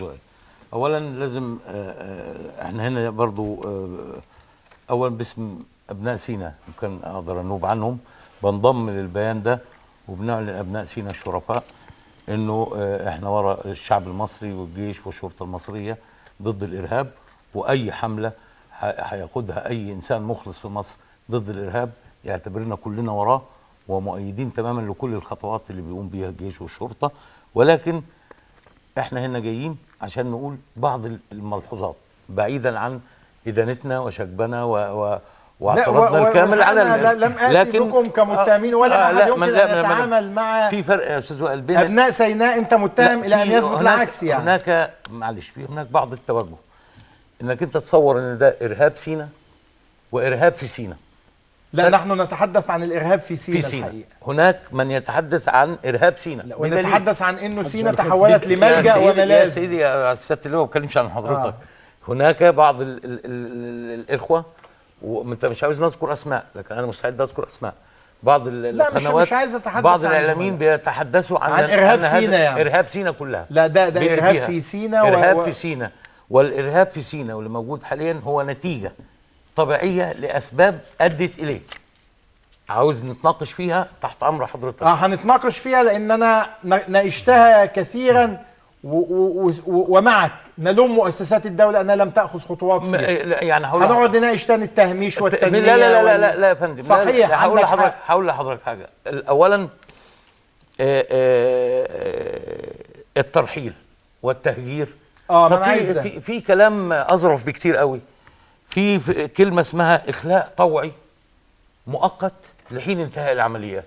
استاذ وائل اولا لازم آه، آه، احنا هنا برضو آه، اولا باسم ابناء سينا يمكن اقدر انوب عنهم بنضم للبيان ده وبنعلن ابناء سينا الشرفاء انه آه، احنا ورا الشعب المصري والجيش والشرطه المصريه ضد الارهاب واي حمله ح- هيقودها اي انسان مخلص في مصر ضد الارهاب يعتبرنا كلنا وراه ومؤيدين تماما لكل الخطوات اللي بيقوم بيها الجيش والشرطه ولكن احنا هنا جايين عشان نقول بعض الملحوظات بعيدا عن ادانتنا وشجبنا و, و واعتراضنا و- و- الكامل على وأنا ال- لا- لم آتي بكم كمتهمين ولا أحد لا، يمكن من- أن لا، من- من- يتعامل مع في فرق يا استاذ وائل بين ابناء سيناء انت متهم لا، الى ان في يثبت هناك- العكس يعني هناك معلش في هناك بعض التوجه انك انت تصور ان ده ارهاب سينا وارهاب في سينا لا نحن نتحدث عن الارهاب في سيناء في سينا الحقيقه هناك من يتحدث عن ارهاب سينا لا، بدليل- ونتحدث عن انه سيناء عارف تحولت يا لملجا سيدي- يا وملاذ سيدي يا سياده اللواء ما بتكلمش عن حضرتك آه. آه. هناك بعض ال ال ال ال الاخوه وانت مش عاوز نذكر اسماء لكن انا مستعد اذكر اسماء بعض ال- لا، مش- القنوات مش عايز أتحدث بعض عن الاعلاميين زملاء. بيتحدثوا عن عن إرهاب أن هذا سينا يعني. ارهاب سينا كلها لا ده ده باللي ارهاب فيها. في سيناء و- ارهاب و- في سينا والارهاب في سينا واللي موجود حاليا هو نتيجه طبيعيه لاسباب ادت اليه عاوز نتناقش فيها تحت امر حضرتك اه هنتناقش فيها لان انا ن- ناقشتها كثيرا و و و ومعك نلوم مؤسسات الدوله انها لم تاخذ خطوات م- فيها لا، يعني هقول هنقعد نناقش تاني التهميش لا والتنميه لا لا لا وال- لا, لا يا فندم لا، صحيح لا هقول عندك لحضرتك حق. هقول لحضرتك حاجه اولا آه، آه، آه، الترحيل والتهجير آه، ما طب أنا عايز في, ده. في في كلام اظرف بكتير قوي في في كلمه اسمها اخلاء طوعي مؤقت لحين انتهاء العمليات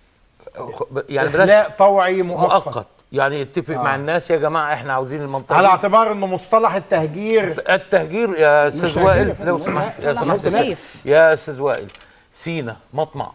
يعني بلاش اخلاء طوعي مؤقت, مؤقت يعني اتفق مع الناس يا جماعه احنا عاوزين المنطقه على دي. اعتبار انه مصطلح التهجير التهجير يا استاذ تهجير يا وائل فندم. لو سمحت يا لا، سمحت لا، يا أستاذ- يا استاذ وائل سينا مطمع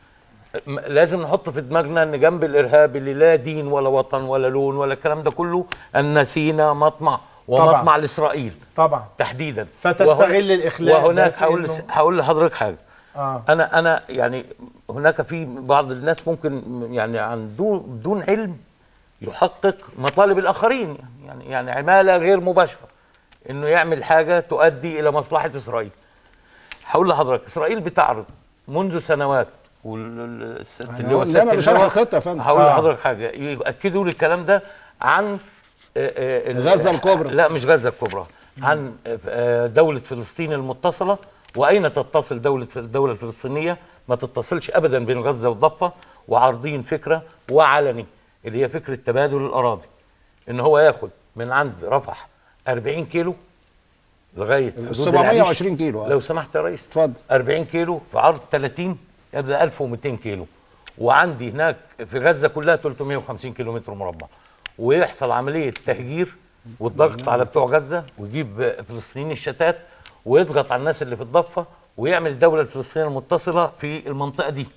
م- لازم نحط في دماغنا ان جنب الارهاب اللي لا دين ولا وطن ولا لون ولا الكلام ده كله ان سينا مطمع ومطمع طبعاً. لاسرائيل طبعا تحديدا فتستغل وهن- الإخلاء ده وهناك في هقول إنه- هقول لحضرتك حاجه اه انا انا يعني هناك في بعض الناس ممكن يعني عن دون بدون علم يحقق مطالب الاخرين يعني يعني عماله غير مباشره انه يعمل حاجه تؤدي الى مصلحه اسرائيل هقول لحضرتك اسرائيل بتعرض منذ سنوات والست اللي هو قدامنا سيادة بشرح اللواء، الخطة يا فندم. هقول آه. لحضرتك حاجه ياكدوا لي الكلام ده عن آه، آه، ال- غزة الكبرى. لا مش غزه الكبرى عن آه، دوله فلسطين المتصله واين تتصل دوله الدوله الفلسطينيه ما تتصلش ابدا بين غزه والضفه وعارضين فكره وعلني اللي هي فكره تبادل الاراضي ان هو ياخد من عند رفح 40 كيلو لغايه حدود 720 العريش. كيلو، آه. لو سمحت يا ريس اتفضل. 40 كيلو في عرض 30 يبقى 1200 كيلو وعندي هناك في غزه كلها 350 كيلو متر مربع ويحصل عمليه تهجير والضغط على بتوع غزه ويجيب فلسطينيين الشتات ويضغط على الناس اللي في الضفه ويعمل الدوله الفلسطينيه المتصله في المنطقه دي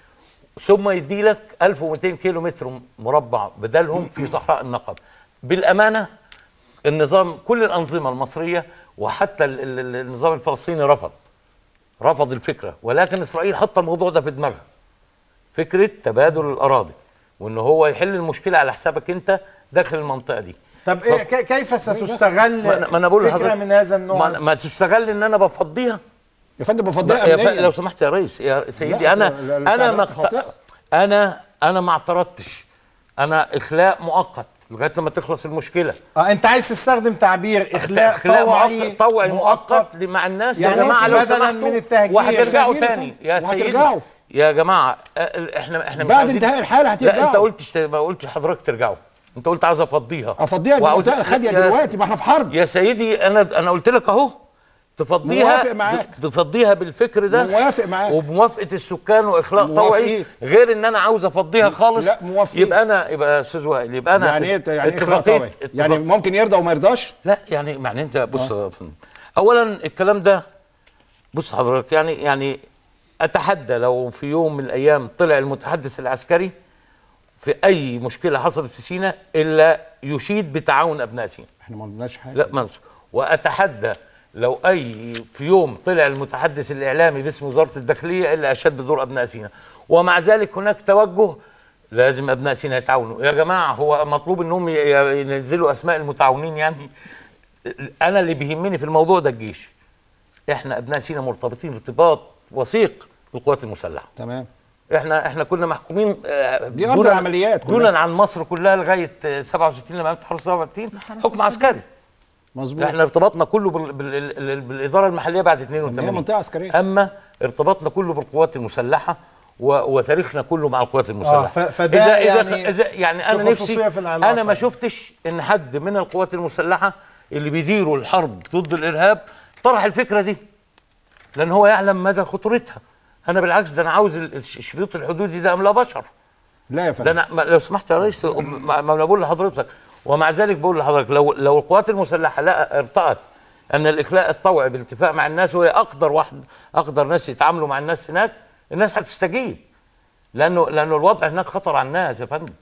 ثم يدي لك 1200 كيلو متر مربع بدلهم في صحراء النقب بالامانه النظام كل الانظمه المصريه وحتى ال- ال- ال- النظام الفلسطيني رفض رفض الفكره ولكن اسرائيل حط الموضوع ده في دماغها فكره تبادل الاراضي وان هو يحل المشكله على حسابك انت داخل المنطقه دي طب إيه ك- كيف ستستغل ما أنا- ما انا بقول فكره لحضرتك من هذا النوع ما, ما تستغل ان انا بفضيها يا فندم بفضلها يا ف... امنيه لو سمحت يا ريس يا سيدي لا، انا لا، لا، انا ما التعبيرات اخت... خاطئة. انا انا ما اعترضتش انا اخلاء مؤقت لغايه لما تخلص المشكله اه انت عايز تستخدم تعبير اخلاء, اخلاء طوعي مؤقت طوعي مؤقت مع الناس يعني يا جماعه لو بدلاً سمحتوا من التهجير. وهترجعوا التهجير يا تاني فندم. يا سيدي وهترجعوا. يا جماعه آه، احنا احنا مش بعد عاوزين- انتهاء الحالة لا هترجعوا. انت قلتش ما قلتش حضرتك ترجعوا انت قلت عاوز افضيها افضيها دي وعاوز- منطقه خاليه يا دلوقتي ما احنا في حرب يا سيدي انا انا قلت لك اهو تفضيها موافق معاك. تفضيها بالفكر ده موافق معاك. وبموافقه السكان واخلاء موافقين. طوعي غير ان انا عاوز افضيها خالص لا، موافقين. يبقى انا يبقى يا استاذ وائل يبقى انا يعني ايه يعني ايه اخلاق اتفاقية- طوعي يعني اتفاق- ممكن يرضى وما يرضاش لا يعني معنى انت بص يا فندم. اولا الكلام ده بص حضرتك يعني يعني اتحدى لو في يوم من الايام طلع المتحدث العسكري في اي مشكله حصلت في سيناء الا يشيد بتعاون ابناء سيناء احنا ما قلناش حاجه لا منسو واتحدى لو اي في يوم طلع المتحدث الاعلامي باسم وزاره الداخليه الا اشد دور ابناء سيناء ومع ذلك هناك توجه لازم ابناء سينا يتعاونوا يا جماعه هو مطلوب انهم ي- ي- ينزلوا اسماء المتعاونين يعني انا اللي بيهمني في الموضوع ده الجيش احنا ابناء سينا مرتبطين ارتباط وثيق بالقوات المسلحه تمام احنا احنا كنا محكومين آه، دي أرض دونا- العمليات كلها. دونا عن مصر كلها لغايه آه، 67 لما قامت حرب 67 حكم عسكري مظبوط احنا ارتباطنا كله بال... بال... بال... بالاداره المحليه بعد هي 82 منطقه عسكريه اما ارتباطنا كله بالقوات المسلحه و... وتاريخنا كله مع القوات المسلحه ف- فده إذا يعني إذا إذا يعني في انا خصوصية نفسي في العلاقة. انا ما شفتش ان حد من القوات المسلحه اللي بيديروا الحرب ضد الارهاب طرح الفكره دي لان هو يعلم مدى خطورتها انا بالعكس ده انا عاوز ال- الش- الشريط الحدودي ده املا بشر لا يا ده فندم انا ما- لو سمحت يا ريس ما ما انا بقول لحضرتك ومع ذلك بقول لحضرتك لو لو القوات المسلحه لا ارتأت ان الاخلاء الطوعي بالاتفاق مع الناس وهي اقدر واحد اقدر ناس يتعاملوا مع الناس هناك الناس هتستجيب لانه لانه الوضع هناك خطر على الناس يا فندم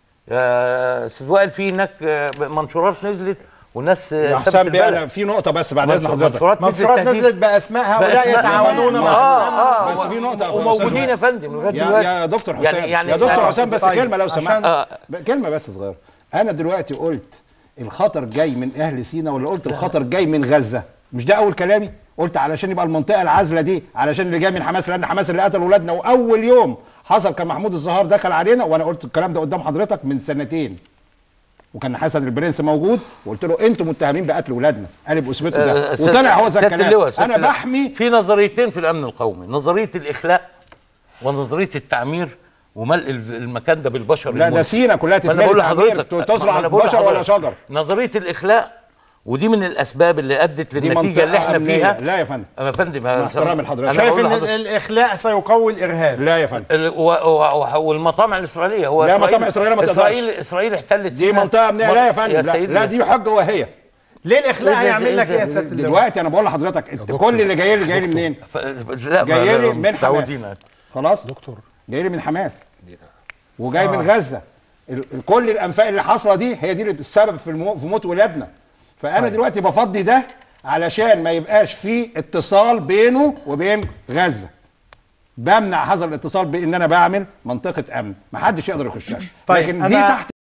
يا استاذ وائل في هناك آه، منشورات نزلت وناس آه، يا سابت حسام بيه البلد. انا في نقطه بس بعد اذن حضرتك منشورات منشورات تهديد. نزلت باسماء هؤلاء بأسماء- يتعاونون مع اه اه بس في نقطة يا وموجودين أستاذ يا فندم لغايه يا, دلوقتي يا دكتور حسام يعني يعني يا دكتور يعني- حسام بس طيب، كلمه لو عشان- سمحت آه. ب- كلمه بس صغيره انا دلوقتي قلت الخطر جاي من اهل سينا ولا قلت الخطر جاي من غزه مش ده اول كلامي قلت علشان يبقى المنطقه العازله دي علشان اللي جاي من حماس لان حماس اللي قتل ولادنا واول يوم حصل كان محمود الزهار دخل علينا وانا قلت الكلام ده قدام حضرتك من سنتين وكان حسن البرنس موجود وقلت له انتم متهمين بقتل ولادنا قالب اسمته آه، ده سيادة- وطلع هو ذا سيادة اللواء، الكلام سيادة انا اللواء. بحمي في نظريتين في الامن القومي نظريه الاخلاء ونظريه التعمير وملء ال- المكان ده بالبشر لا ده المنتج. سينا كلها ما أنا بقول تتملي تعمير لحضرتك تزرع ما أنا بقول بشر ولا لحضرتك. شجر نظريه الاخلاء ودي من الاسباب اللي ادت دي للنتيجه اللي منطقة احنا أمنية. فيها لا يا فندم يا فندم مع احترامي لحضرتك. أنا شايف بقول ان لحضرتك. ال- الاخلاء سيقوي الارهاب لا يا فندم ال- و- و- والمطامع الاسرائيليه هو لا، مطامع إسرائيل ما تقدرش. اسرائيل اسرائيل احتلت دي سيناء. منطقه امنيه لا يا فندم لا, سيدي لا يا دي سيدي. حجه وهي ليه الاخلاء إيه ده- هيعمل لك إيه ايه يا ده- سياده اللواء دلوقتي انا بقول لحضرتك انت كل اللي جاي لي جاي لي منين ف- لا ما- جاي لي ما- من متعودين. حماس خلاص دكتور جاي لي من حماس وجاي من غزه ال- ال- كل الانفاق اللي حاصله دي هي دي اللي السبب في المو... في موت ولادنا فانا دلوقتي بفضي ده علشان ما يبقاش في اتصال بينه وبين غزه بمنع هذا الاتصال بان انا بعمل منطقه امن ما حدش يقدر يخشها طيب، لكن دي أنا- تحت